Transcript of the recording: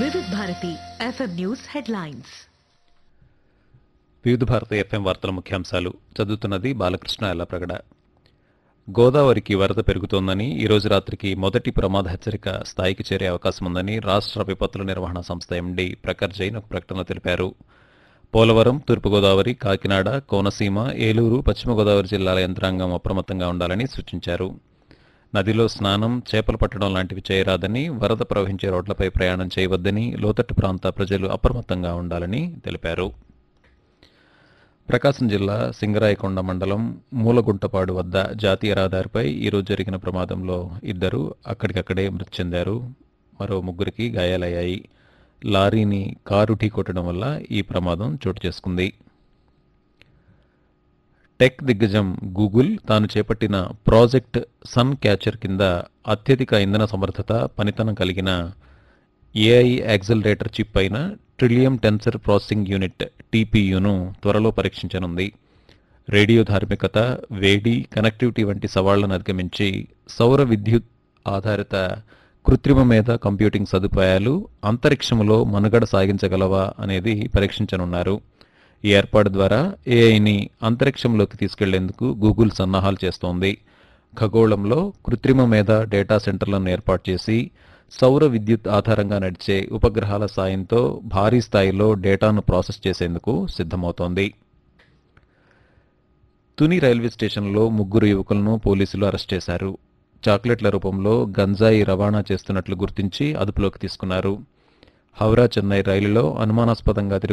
వివిధ Bharati FM news headlines వివిధ భారత ఎఫ్ఎం వార్తల ముఖ్యాంశాలు చదువుతున్నది బాలకృష్ణ ఎల్లప్రగడ గోదావరికి వరద పెరుగుతోందని ఈ రోజు రాత్రికి మొదటి ప్రమాద హెచ్చరిక స్థాయికి చేరే అవకాశం ఉందని రాష్ట్ర విపత్తుల నిర్వహణ సంస్థ ఎండీ ప్రఖర్ జైన్ ఒక ప్రకటనలో తెలిపారు పోలవరం తూర్పుగోదావరి కాకినాడ కోనసీమ ఏలూరు పశ్చిమ గోదావరి జిల్లాల యంత్రాంగం అప్రమత్తంగా ఉండాలని సూచించారు నదిలో స్నానం చేపలు పట్టడం లాంటివి చేయరాదని వరద ప్రవహించే రోడ్లపై ప్రయాణం చేయవద్దని లోతట్టు ప్రాంత ప్రజలు అప్రమత్తంగా ఉండాలని తెలిపారు ప్రకాశం జిల్లా సింగరాయకొండ మండలం మూలగుంటపాడు వద్ద జాతీయ రహదారిపై ఈరోజు జరిగిన ప్రమాదంలో ఇద్దరు అక్కడికక్కడే మృతి చెందారు మరో ముగ్గురికి గాయాలయ్యాయి లారీని కారు ఢీకొట్టడం వల్ల ఈ ప్రమాదం చోటు చేసుకుంది టెక్ దిగ్గజం గూగుల్ తాను చేపట్టిన ప్రాజెక్ట్ సన్ క్యాచర్ కింద అత్యధిక ఇంధన సమర్థత పనితనం కలిగిన ఏఐ యాక్సిలరేటర్ చిప్ అయిన ట్రిలియం టెన్సర్ ప్రాసెసింగ్ యూనిట్ టీపీయూను త్వరలో పరీక్షించనుంది రేడియో ధార్మికత వేడి కనెక్టివిటీ వంటి సవాళ్లను అధిగమించి సౌర విద్యుత్ ఆధారిత కృత్రిమ మీద కంప్యూటింగ్ సదుపాయాలు అంతరిక్షంలో మనుగడ సాగించగలవా అనేది పరీక్షించనున్నారు ఈ ఏర్పాటు ద్వారా ఏఐని అంతరిక్షంలోకి తీసుకెళ్లేందుకు గూగుల్ సన్నాహాలు చేస్తోంది ఖగోళంలో కృత్రిమ మీద డేటా సెంటర్లను ఏర్పాటు చేసి సౌర విద్యుత్ ఆధారంగా నడిచే ఉపగ్రహాల సాయంతో భారీ స్థాయిలో డేటాను ప్రాసెస్ చేసేందుకు సిద్ధమవుతోంది తుని రైల్వే స్టేషన్లో ముగ్గురు యువకులను పోలీసులు అరెస్ట్ చేశారు చాక్లెట్ల రూపంలో గంజాయి రవాణా చేస్తున్నట్లు గుర్తించి అదుపులోకి తీసుకున్నారు హౌరా చెన్నై రైలులో అనుమానాస్పదంగా తిరుగుతున్న